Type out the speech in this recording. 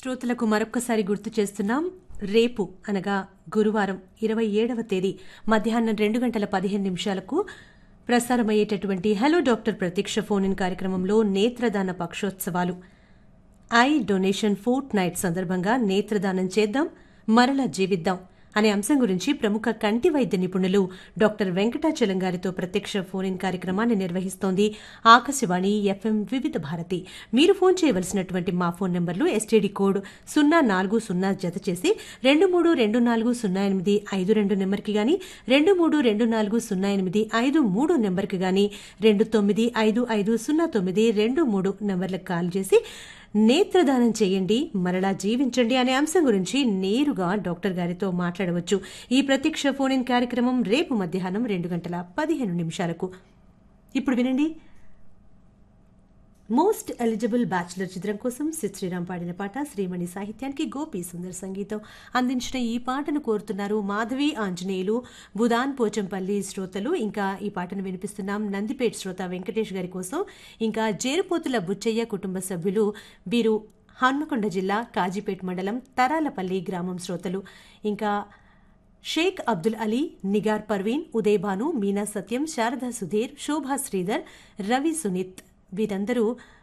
శ్రోతలకు మరొక్కసారి గుర్తు చేస్తున్నాం రేపు అనగా గురువారం ఇరవై ఏడవ తేదీ మధ్యాహ్నం రెండు గంటల పదిహేను నిమిషాలకు ప్రసారమయ్యేటటువంటి hello doctor Pratiksha phone in కార్యక్రమంలో నేత్రదాన పక్షోత్సవాలు ఐ డొనేషన్ ఫోర్ట్ నైట్ సందర్భంగా నేత్రదానం చేద్దాం మరలా జీవిద్దాం అనే అంశం గురించి ప్రముఖ కంటి వైద్య నిపుణులు డాక్టర్ వెంకటాచలం గారితో ప్రత్యక్ష ఫోన్ ఇన్ కార్యక్రమాన్ని నిర్వహిస్తోంది ఆకాశవాణి ఎఫ్ఎం వివిధ భారతి మీరు ఫోన్ చేయవలసినటువంటి మా ఫోన్ నెంబర్లు ఎస్టీడీ కోడ్ సున్నా నాలుగు సున్నా జత చేసి రెండు మూడు రెండు నాలుగు సున్నా ఎనిమిది ఐదు రెండు నెంబర్కి గాని రెండు మూడు రెండు నాలుగు సున్నా ఎనిమిది ఐదు మూడు నెంబర్కి గాని రెండు తొమ్మిది ఐదు ఐదు సున్నా తొమ్మిది రెండు మూడు నెంబర్లకు కాల్ చేసి నేత్రదానం చేయండి మరలా జీవించండి అనే అంశం గురించి నేరుగా డాక్టర్ గారితో మాట్లాడవచ్చు ఈ ప్రత్యక్ష ఫోన్ ఇన్ కార్యక్రమం రేపు మధ్యాహ్నం రెండు గంటల పదిహేను నిమిషాలకు ఇప్పుడు వినండి మోస్ట్ ఎలిజిబుల్ బ్యాచులర్ చిత్రం కోసం సిద్ శ్రీరామ్ పాడిన పాట శ్రీమణి సాహిత్యానికి గోపి సుందర్ సంగీతం అందించిన ఈ పాటను కోరుతున్నారు మాధవి ఆంజనేయులు బుదాన్ పోచంపల్లి శ్రోతలు ఇంకా ఈ పాటను వినిపిస్తున్నాం నందిపేట్ శ్రోత వెంకటేష్ గారి కోసం ఇంకా జేరుపోతుల బుచ్చయ్య కుటుంబ సభ్యులు వీరు హన్మకొండ జిల్లా కాజీపేట్ మండలం తరాలపల్లి గ్రామం శ్రోతలు ఇంకా షేక్ అబ్దుల్ అలీ నిగార్ పర్వీన్ ఉదయ్ భాను మీనా సత్యం శారదా సుధీర్ శోభా శ్రీధర్ రవి సునీత్ వీరందరూ